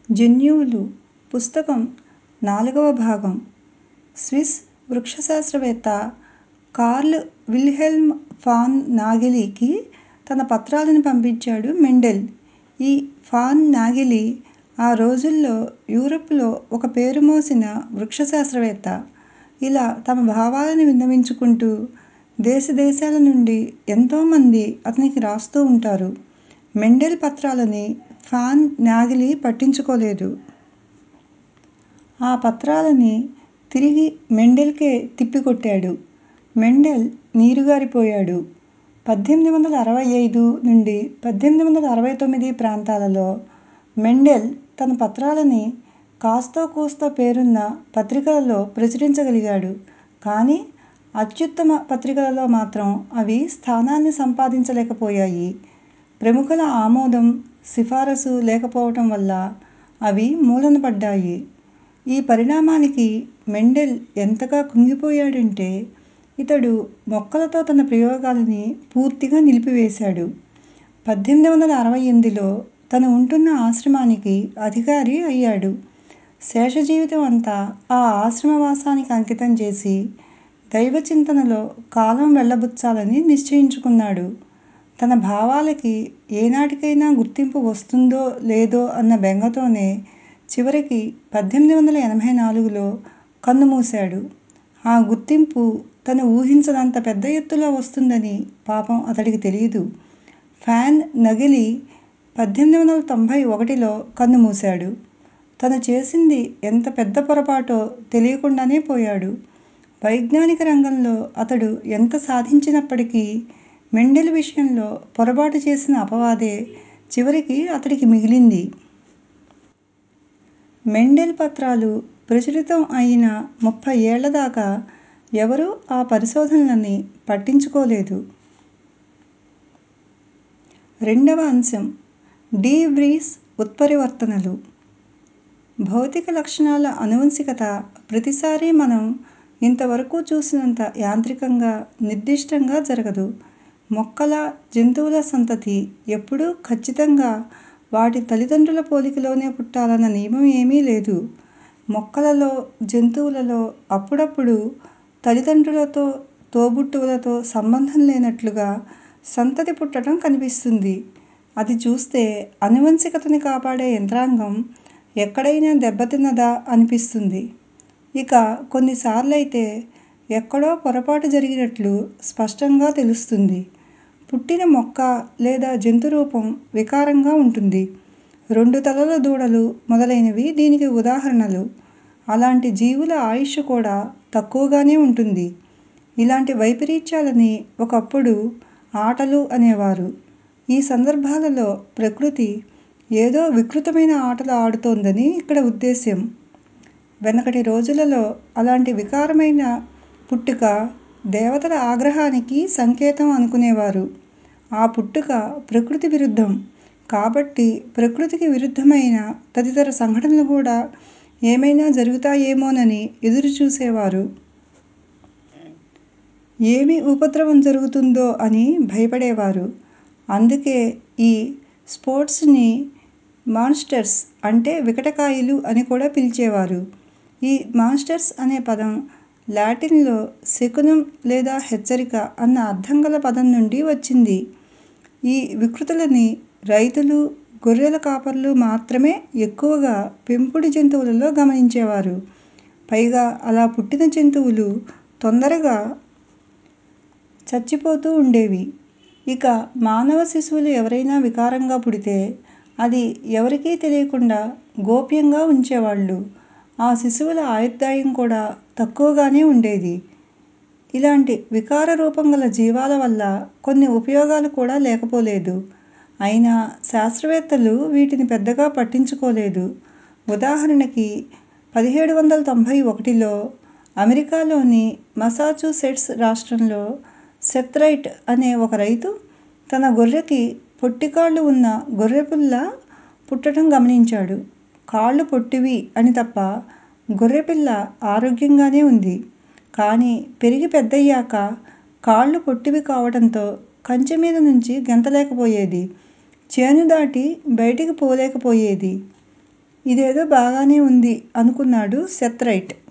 జన్యువులు పుస్తకం నాలుగవ భాగం స్విస్ వృక్షశాస్త్రవేత్త కార్ల్ విల్హెల్మ్ ఫాన్ నాగెలీకి తన పత్రాలను పంపించాడు మెండెల్. ఈ ఫాన్ నాగెలీ ఆ రోజుల్లో యూరప్-లో ఒక పేరుమోసిన వృక్షశాస్త్రవేత్త. ఇలా తమ భావాలను విన్నవించుకుంటూ దేశ దేశాల నుండి ఎంతోమంది అతనికి రాస్తూ ఉంటారు. మెండెల్ పత్రాలని ఫాన్ నాగెలీ పట్టించుకోలేదు. ఆ పత్రాలని తిరిగి మెండెల్ కే తిప్పికొట్టాడు. మెండెల్ నీరుగారిపోయాడు. పద్దెనిమిది వందల అరవై ఐదు నుండి పద్దెనిమిది వందల అరవై తొమ్మిది ప్రాంతాలలో మెండెల్ తన పత్రాలని కాస్తో కూస్తో పేరున్న పత్రికలలో ప్రచురించగలిగాడు. కానీ అత్యుత్తమ పత్రికలలో మాత్రం అవి స్థానాన్ని సంపాదించలేకపోయాయి. ప్రముఖుల ఆమోదం, సిఫారసు లేకపోవటం వల్ల అవి మూలనపడ్డాయి. ఈ పరిణామానికి మెండెల్ ఎంతగా కుంగిపోయాడంటే ఇతడు మొక్కలతో తన ప్రయోగాలని పూర్తిగా నిలిపివేశాడు. పద్దెనిమిది వందల అరవై ఎనిమిదిలో తను ఉంటున్న ఆశ్రమానికి అధికారి అయ్యాడు. శేషజీవితం అంతా ఆ ఆశ్రమవాసానికి అంకితం చేసి దైవచింతనలో కాలం వెళ్ళబుచ్చాలని నిశ్చయించుకున్నాడు. తన భావాలకి ఏనాటికైనా గుర్తింపు వస్తుందో లేదో అన్న బెంగతోనే చివరికి పద్దెనిమిది వందల ఎనభై నాలుగులో కన్నుమూశాడు. ఆ గుర్తింపు తను ఊహించనంత పెద్ద ఎత్తులో వస్తుందని పాపం అతడికి తెలీదు. ఫాన్ నగెలీ పద్దెనిమిది వందల తొంభై ఒకటిలో కన్నుమూశాడు. తను చేసింది ఎంత పెద్ద పొరపాటో తెలియకుండానే పోయాడు. వైజ్ఞానిక రంగంలో అతడు ఎంత సాధించినప్పటికీ మెండెల్ విషయంలో పొరబాటు చేసిన అపవాదే చివరికి అతడికి మిగిలింది. మెండెల్ పత్రాలు ప్రచురితం అయిన ముప్పై ఏళ్ళ దాకా ఎవరూ ఆ పరిశోధనలని పట్టించుకోలేదు. రెండవ అంశం డి వ్రీస్ ఉత్పరివర్తనలు భౌతిక లక్షణాల ఆనువంశికత ప్రతిసారీ మనం ఇంతవరకూ చూసినంత యాంత్రికంగా, నిర్దిష్టంగా జరగదు. మొక్కల, జంతువుల సంతతి ఎప్పుడూ ఖచ్చితంగా వాటి తల్లిదండ్రుల పోలికలోనే పుట్టాలన్న నియమం ఏమీ లేదు. మొక్కలలో, జంతువులలో అప్పుడప్పుడు తల్లిదండ్రులతో, తోబుట్టువులతో సంబంధం లేనట్లుగా సంతతి పుట్టటం కనిపిస్తుంది. అది చూస్తే ఆనువంశికతని కాపాడే యంత్రాంగం ఎక్కడైనా దెబ్బతిన్నదా అనిపిస్తుంది. ఇక కొన్నిసార్లయితే ఎక్కడో పొరపాటు జరిగినట్లు స్పష్టంగా తెలుస్తుంది. పుట్టిన మొక్క లేదా జంతురూపం వికారంగా ఉంటుంది. రెండు తలల దూడలు మొదలైనవి దీనికి ఉదాహరణలు. అలాంటి జీవుల ఆయుష్షు కూడా తక్కువగానే ఉంటుంది. ఇలాంటి వైపరీత్యాలని ఒకప్పుడు ఆటలు అనేవారు. ఈ సందర్భాలలో ప్రకృతి ఏదో వికృతమైన ఆటలు ఆడుతోందని ఇక్కడ ఉద్దేశ్యం. వెనకటి రోజులలో అలాంటి వికారమైన పుట్టుక దేవతల ఆగ్రహానికి సంకేతం అనుకునేవారు. ఆ పుట్టుక ప్రకృతి విరుద్ధం. కాబట్టి ప్రకృతికి విరుద్ధమైన తదితర సంఘటనలు కూడా ఏమైనా జరుగుతాయేమోనని ఎదురుచూసేవారు. ఏమి ఉపద్రవం జరుగుతుందో అని భయపడేవారు. అందుకే ఈ స్పోర్ట్స్ ని మాన్స్టర్స్ అంటే వికటకాయులు అని కూడా పిలిచేవారు. ఈ మాన్స్టర్స్ అనే పదం లాటిన్ లో శకునం లేదా హెచ్చరిక అన్న అర్థం గల పదం నుండి వచ్చింది. ఈ వికృతులని రైతులు, గొర్రెల కాపరులు మాత్రమే ఎక్కువగా పెంపుడు జంతువులలో గమనించేవారు. పైగా అలా పుట్టిన జంతువులు తొందరగా చచ్చిపోతూ ఉండేవి. ఇక మానవ శిశువులు ఎవరైనా వికారంగా పుడితే అది ఎవరికీ తెలియకుండా గోప్యంగా ఉంచేవాళ్ళు. ఆ శిశువుల ఆయుర్దాయం కూడా తక్కువగానే ఉండేది. ఇలాంటి వికార రూపం గల జీవాల వల్ల కొన్ని ఉపయోగాలు కూడా లేకపోలేదు. అయినా శాస్త్రవేత్తలు వీటిని పెద్దగా పట్టించుకోలేదు. ఉదాహరణకి పదిహేడు వందల తొంభై ఒకటిలో అమెరికాలోని మసాచుసెట్స్ రాష్ట్రంలో సెత్ రైట్ అనే ఒక రైతు తన గొర్రెకి పొట్టికాళ్ళు ఉన్న గొర్రెపిల్ల పుట్టటం గమనించాడు. కాళ్ళు పొట్టివి అని తప్ప గొర్రెపిల్ల ఆరోగ్యంగానే ఉంది. కానీ పెరిగి పెద్దయ్యాక కాళ్ళు పొట్టివి కావటంతో కంచె మీద నుంచి గెంతలేకపోయేది. చేను దాటి బయటికి పోలేకపోయేది. ఇదేదో బాగానే ఉంది అనుకున్నాడు సెత్ రైట్